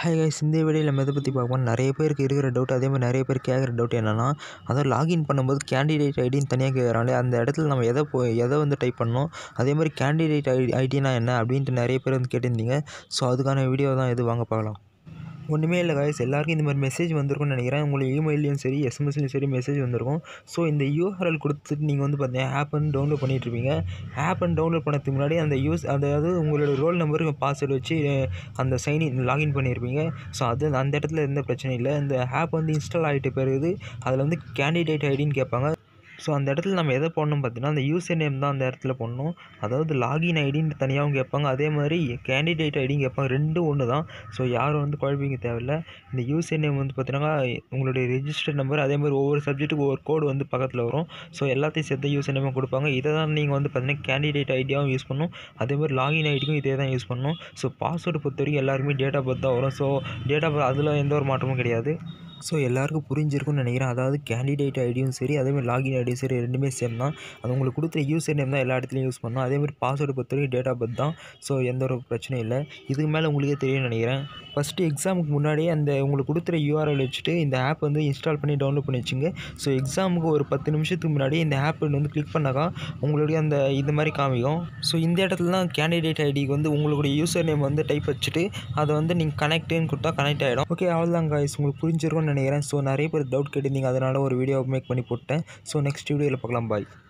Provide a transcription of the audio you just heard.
hi guys இந்த வீடியோவில் நம்ம எதை பற்றி பார்ப்போம் நிறைய பேருக்கு இருக்கிற டவுட் அதே மாதிரி நிறைய பேர் கேட்குற டவுட் என்னென்னா அதாவது லாகின் பண்ணும்போது கேண்டிடேட் ஐடின்னு தனியாக கேட்குறாங்களே அந்த இடத்துல நம்ம எதை போ எதை வந்து டைப் பண்ணணும் அதே மாதிரி கேண்டிடேட் ஐடி ஐடினா என்ன அப்படின்ட்டு நிறைய பேர் வந்து கேட்டிருந்தீங்க ஸோ அதுக்கான வீடியோ தான் இது வாங்க பார்க்கலாம் ஒன்றுமே இல்லை guys எல்லாருக்கும் இந்த மாதிரி மெசேஜ் வந்திருக்கும்னு நினைக்கிறேன் உங்களுக்கு இமெயிலையும் சரி எஸ்எம்எஸ்லையும் சரி மெசேஜ் வந்திருக்கும் ஸோ இந்த யூஆர்எல் கொடுத்துட்டு நீங்கள் வந்து பார்த்தீங்கன்னா ஆப் வந்து டவுன்லோட் பண்ணிகிட்ருப்பீங்க ஆப் வந்து டவுன்லோட் பண்ணதுக்கு முன்னாடி அந்த யூஸ் அதாவது உங்களோட ரோல் நம்பருக்கு பாஸ்வேர்டு வச்சு அஹ், அந்த சைன்இன் லாகின் பண்ணியிருப்பீங்க ஸோ அது அந்த இடத்துல எந்த பிரச்சனையும் இல்லை இந்த ஆப் வந்து இன்ஸ்டால் ஆகிட்ட பிறகு அதில் வந்து கேண்டிடேட் ஐடின்னு கேட்பாங்க ஸோ அந்த இடத்துல நம்ம எதை போடணும் பார்த்தீங்கன்னா அந்த யூசர் நேம் தான் அந்த இடத்துல போடணும் அதாவது லாகின் ஐடின்னு தனியாகவும் கேட்பாங்க அதே மாதிரி கேண்டிடேட் ஐடியும் கேட்பாங்க ரெண்டும் ஒன்று தான் ஸோ யாரும் வந்து குழப்பிக்க தேவையில்ல இந்த யூசர் நேம் வந்து பார்த்தீங்கன்னா உங்களுடைய ரெஜிஸ்டர் நம்பர் அதே மாதிரி ஒவ்வொரு சப்ஜெக்ட்டுக்கு ஒவ்வொரு கோடு வந்து பக்கத்தில் வரும் ஸோ எல்லாத்தையும் சேர்த்து யூசர் நேமாக கொடுப்பாங்க இதை தான் நீங்கள் வந்து பார்த்தீங்கன்னா கேண்டிடேட் ஐடியாவும் யூஸ் பண்ணணும் அதே மாதிரி லாகின் ஐடிக்கும் இதே தான் யூஸ் பண்ணணும் ஸோ பாஸ்வேர்டு பொறுத்த வரைக்கும் எல்லாருக்குமே டேட் ஆஃப் பர்த் தான் வரும் ஸோ டேட் ஆஃப் அதில் எந்த ஒரு மாற்றமும் கிடையாது ஸோ எல்லாருக்கும் புரிஞ்சிருக்கும்னு நினைக்கிறேன் அதாவது கேண்டிடேட் ஐடியும் சரி அதேமாதிரி லாகின் ஐடியும் சரி ரெண்டுமே சேம் தான் அது உங்களுக்கு கொடுக்குற யூசர் நேம் தான் எல்லா இடத்துலையும் யூஸ் பண்ணணும் அதேமாதிரி பாஸ்வேர்டு பொறுத்த வரைக்கும் டேட் ஆஃப் பர்த் தான் ஸோ எந்த ஒரு பிரச்சனையும் இல்லை இதுக்கு மேலே உங்களுக்கே தெரியும்னு நினைக்கிறேன் ஃபஸ்ட்டு எக்ஸாமுக்கு முன்னாடியே அந்த உங்களுக்கு கொடுக்குற யூஆர்எல் வச்சுட்டு இந்த ஆப் வந்து இன்ஸ்டால் பண்ணி டவுன்லோட் பண்ணி வச்சுங்க ஸோ எக்ஸாமுக்கு ஒரு பத்து நிமிஷத்துக்கு முன்னாடி இந்த ஆப் வந்து கிளிக் பண்ணாக்கா உங்களுடைய அந்த இந்த மாதிரி காமிக்கும் ஸோ இந்த இடத்துல தான் கேண்டிடேட் ஐடிக்கு வந்து உங்களுடைய யூசர் நேம் வந்து டைப் வச்சுட்டு அதை வந்து நீங்கள் கனெக்ட்னு கொடுத்தா கனெக்ட் ஆகிடும் ஓகே அவ்வளோதான் guys உங்களுக்கு புரிஞ்சிருக்கும்னு நினைக்கிறேன் ஸோ நிறைய பேர் டவுட் கேட்டிருந்தீங்க அதனால் ஒரு வீடியோ மேக் பண்ணி போட்டேன் ஸோ நெக்ஸ்ட் வீடியோவில் பார்க்கலாம் பாய்